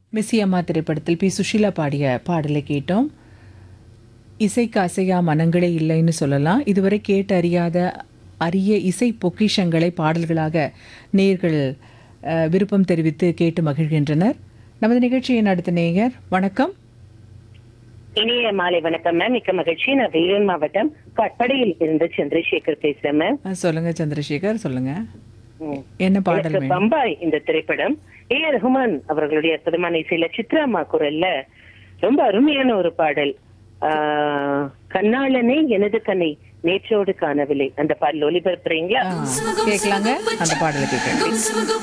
மிஸ்ஸி அம்மா திரைப்படத்தில் பி சுஷீலா பாடிய பாடலை கேட்டோம் இசைக்கு அசையா மனங்களே இல்லைன்னு சொல்லலாம் இதுவரை கேட்டு அறியாத அரிய இசை பொக்கிஷங்களை பாடல்களாக நேர்கள் அஹ், விருப்பம் தெரிவித்து கேட்டு மகிழ்கின்றனர் நமது நிகழ்ச்சியின் அடுத்த நேயர் வணக்கம் இனிய மாலை வணக்கம் மேம் மிக்க மகிழ்ச்சி நான் வேலூர் மாவட்டம் கட்படையில் இருந்து சந்திரசேகர் பேசுறேன் மேம் அஹ், சொல்லுங்க சந்திரசேகர் சொல்லுங்க ம். என்ன பாடல் எனக்கு வேணும் பம்பாய் இந்த திரைப்படம் ஏ ஆர் ரஹ்மான் அவர்களுடைய அற்புதமான இசையில சித்ராமா குரல்ல ரொம்ப அருமையான ஒரு பாடல் ஆஹ், கண்ணாளனே எனது கண்ணை நேற்றோடு காணவில்லை அந்த பாடல் ஒளிபரப்புறீங்களா ஆ, கேட்கலாங்க அந்த பாடலை கேட்கலாம்